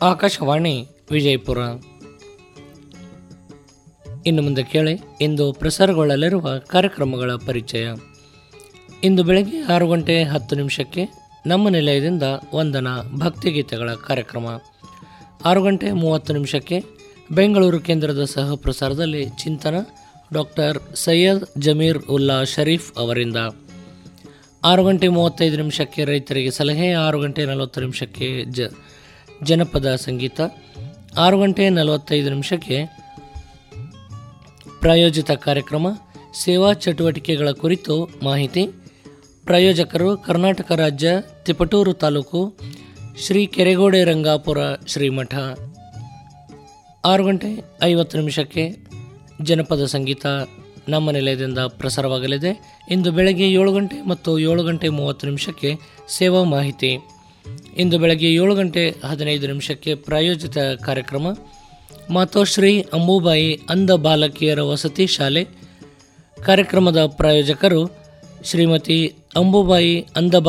ಆಕಾಶವಾಣಿ ವಿಜಯಪುರ ಇನ್ನು ಮುಂದೆ ಕೇಳಿ ಇಂದು ಪ್ರಸಾರಗೊಳ್ಳಲಿರುವ ಕಾರ್ಯಕ್ರಮಗಳ ಪರಿಚಯ ಇಂದು ಬೆಳಗ್ಗೆ ಆರು ಗಂಟೆ ಹತ್ತು ನಿಮಿಷಕ್ಕೆ ನಮ್ಮ ನಿಲಯದಿಂದ ವಂದನ ಭಕ್ತಿಗೀತೆಗಳ ಕಾರ್ಯಕ್ರಮ ಆರು ಗಂಟೆ ಮೂವತ್ತು ನಿಮಿಷಕ್ಕೆ ಬೆಂಗಳೂರು ಕೇಂದ್ರದ ಸಹ ಪ್ರಸಾರದಲ್ಲಿ ಚಿಂತನ ಡಾಕ್ಟರ್ ಸೈಯದ್ ಜಮೀರ್ ಉಲ್ಲಾ ಶರೀಫ್ ಅವರಿಂದ ಆರು ಗಂಟೆ ಮೂವತ್ತೈದು ನಿಮಿಷಕ್ಕೆ ರೈತರಿಗೆ ಸಲಹೆ ಆರು ಗಂಟೆ ನಲವತ್ತು ನಿಮಿಷಕ್ಕೆ ಜ ಜನಪದ ಸಂಗೀತ ಆರು ಗಂಟೆ ನಲವತ್ತೈದು ನಿಮಿಷಕ್ಕೆ ಪ್ರಾಯೋಜಿತ ಕಾರ್ಯಕ್ರಮ ಸೇವಾ ಚಟುವಟಿಕೆಗಳ ಕುರಿತು ಮಾಹಿತಿ ಪ್ರಾಯೋಜಕರು ಕರ್ನಾಟಕ ರಾಜ್ಯ ತಿಪಟೂರು ತಾಲೂಕು ಶ್ರೀ ಕೆರೆಗೋಡೆ ರಂಗಾಪುರ ಶ್ರೀಮಠ ಆರು ಗಂಟೆ ಐವತ್ತು ನಿಮಿಷಕ್ಕೆ ಜನಪದ ಸಂಗೀತ ನಮ್ಮ ನಿಲಯದಿಂದ ಪ್ರಸಾರವಾಗಲಿದೆ ಇಂದು ಬೆಳಗ್ಗೆ ಏಳು ಗಂಟೆ ಮತ್ತು ಏಳು ಗಂಟೆ ಮೂವತ್ತು ನಿಮಿಷಕ್ಕೆ ಸೇವಾ ಮಾಹಿತಿ ಇಂದು ಬೆಳಗ್ಗೆ ಏಳು ಗಂಟೆ ಹದಿನೈದು ನಿಮಿಷಕ್ಕೆ ಪ್ರಾಯೋಜಿತ ಕಾರ್ಯಕ್ರಮ ಮಾತೋಶ್ರೀ ಅಂಬುಬಾಯಿ ಅಂಧ ಬಾಲಕಿಯರ ವಸತಿ ಶಾಲೆ ಕಾರ್ಯಕ್ರಮದ ಪ್ರಾಯೋಜಕರು ಶ್ರೀಮತಿ ಅಂಬುಬಾಯಿ ಅಂಧ